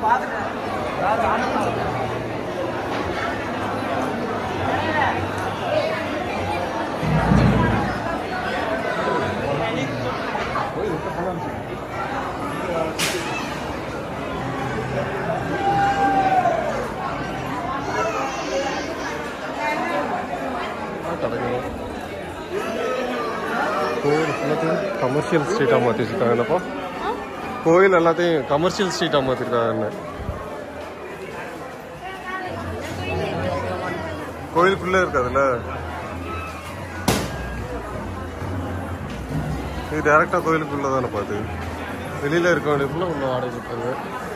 கிடக்குது கோயில் எல்லாத்தையும் கமர்ஷியல் ஸ்ட்ரீட்டாக மாற்றி வச்சுருக்காங்க என்னப்பா கோயில் எல்லாத்தையும் கமர்ஷியல் ஸ்ட்ரீட்டாக மாற்றிருக்காங்க என்ன கோயிலுக்குள்ளே இருக்காதுல்ல இது டேரெக்டாக கோயிலுக்குள்ளே தானே பார்த்து வெளியில் இருக்க வேண்டிய ஃபுல்லாக உள்ள வாடகை இருக்காங்க